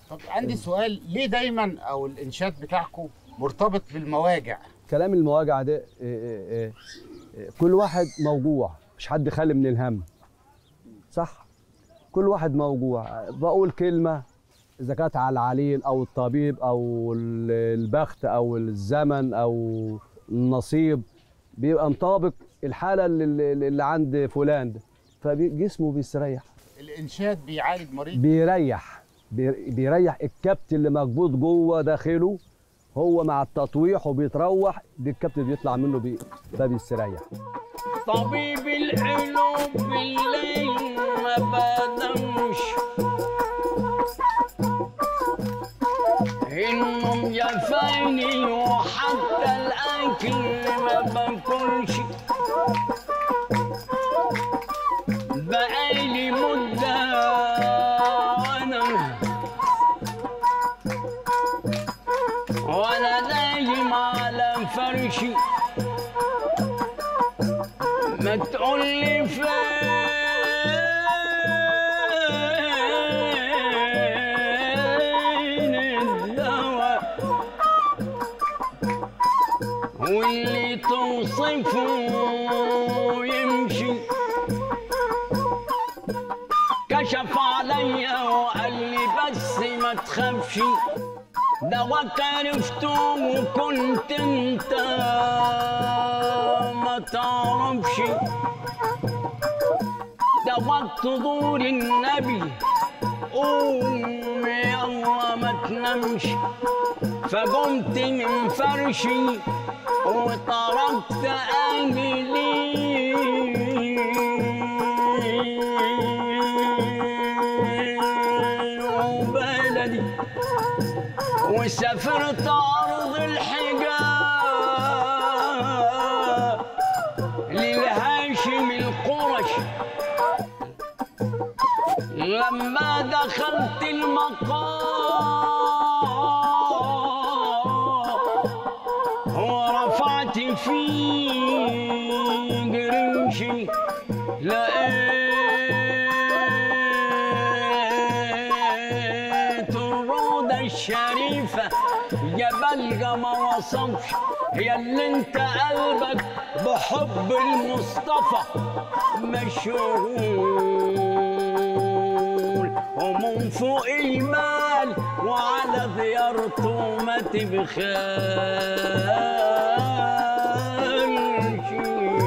طب عندي سؤال ليه دايما او الانشاد بتاعكم مرتبط بالمواجع كلام المواجع ده إيه إيه إيه إيه، كل واحد موجوع مش حد خالي من الهم صح كل واحد موجوع بقول كلمة إذا كانت على العليل أو الطبيب أو ال- البخت أو الزمن أو النصيب بيبقى مطابق الحالة اللي, اللي عند فلان ده فجسمه بيستريح الانشاد بيعالج مريض بيريح بي- بيريح الكبت اللي مكبوت جوه داخله هو مع التطويح وبيتروح دي الكبت بيطلع منه بي فبيستريح طبيب القلوب بالليل ما بنامش النوم جفاني وحتى الاكل ما باكلش بقالي مدة وانا وانا نايم على فرشي ما تقول لي فين الدواء واللي توصفه يمشي كشف عليا وقال لي بس ما تخافش دواك عرفته وكنت انت ما تعرفش دواك تدور النبي قوم يلا ما تنامش فقمت من فرشي وتركت اهلي وبلدي وسافرت أرض الحجاز للهاشم القرش لما دخلت المقام ورفعت في قرنشي لقيت الروضة الشريفة جبل ما وصفش هي اللي انت قلبك بحب المصطفى مشغول ومن فوق المال وعلى زيارته ما تبخال